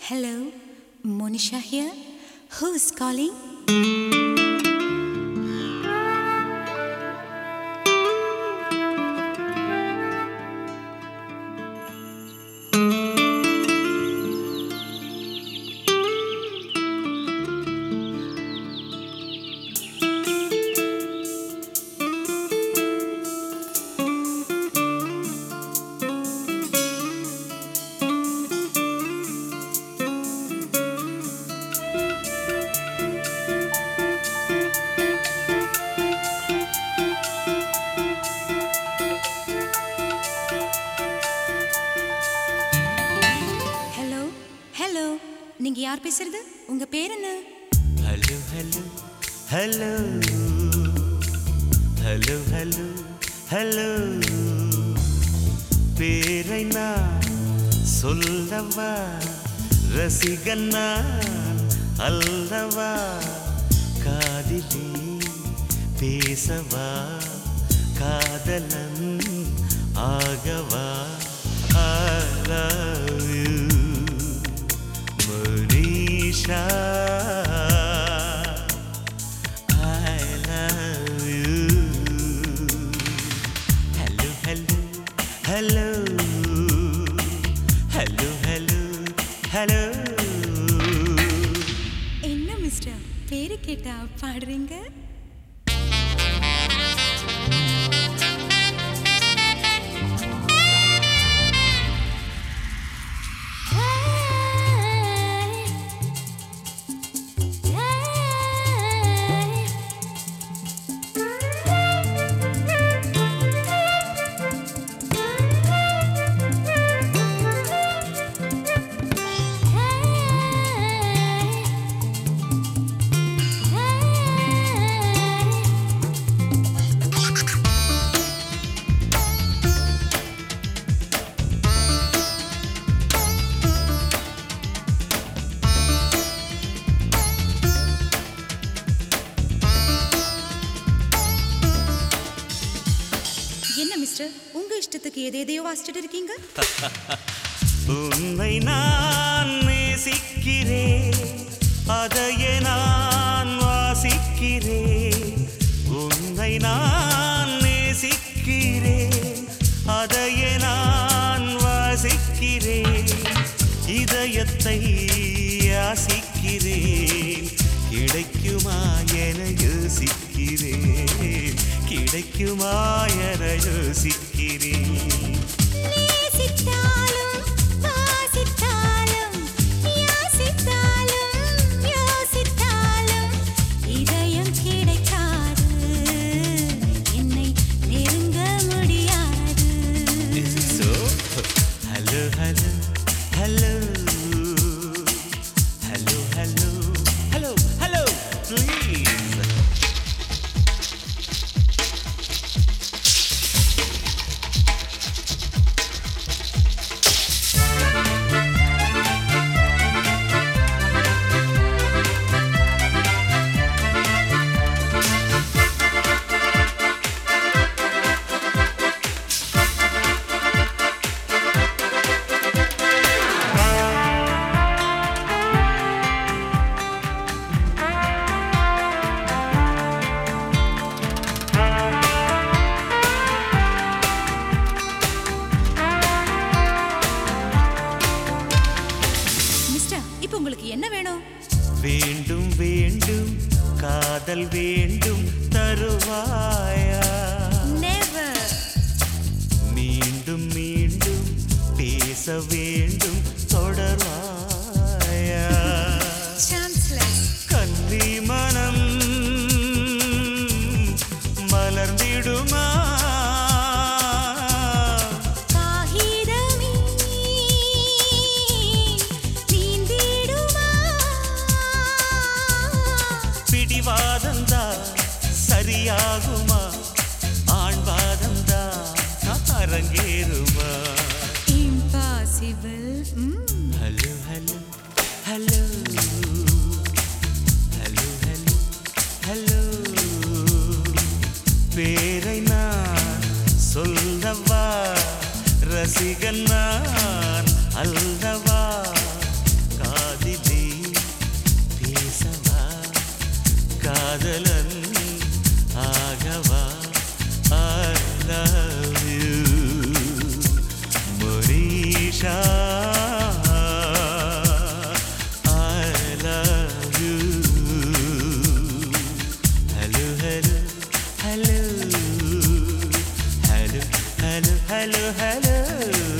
Hello, Monisha here. Who's calling? Hello hello நீங்க யார் பேசுறது உங்க பேர் என்ன hello hello hello hello hello hello பேரை நான் சொல்லவா ரசிகன் நான் அல்லவா காதிலே பேசவா காதலன் ஆகவா I love you Manisha I love you Hello, hello, hello Hello, hello, hello என்ன மிஸ்டர் பேரு கேட்டா பாடுறீங்க என்ன மிஸ்டர் உங்க இஷ்டத்துக்கு எதை எதையோ வாசிச்சுட்டு இருக்கீங்க உன்னை நான் நேசிக்கிறேன் அதையே நான் வாசிக்கிறேன் உன்னை நான் நேசிக்கிறேன் அதையே நான் வாசிக்கிறேன் இதயத்தை யாசிக்கிறேன் கிடைக்குமா என யோசிக்கிறேன் கிடைக்குமா என யோசிக்கிறேன் நேசித்தாலும் வாசித்தாலும் யாசித்தாலும் யோசித்தாலும் இதயம் கிடைக்காது என்னை நெருங்க முடியாது Is it so? Hello, hello, hello. Hello, hello, hello, hello, please. Mister இப்போ உங்களுக்கு என்ன வேணும் வேண்டும் வேண்டும் காதல் வேண்டும் தருவாயா நெவர் மீண்டும் மீண்டும் பேச வேண்டும் தொடர்வாயா சான்ஸ்லெஸ் கன்னி மனம் மலர்ந்திடுமா காகிதமே நீந்திடுமா பிடிவாதந்தா சரியாகுமா ஆண்பாதந்தா அரங்கேறுமா impossible hello hello hello hello hello hello பேரை நான் சொல்லவா ரசிகன் நான் அல்லவா கா ஹலோ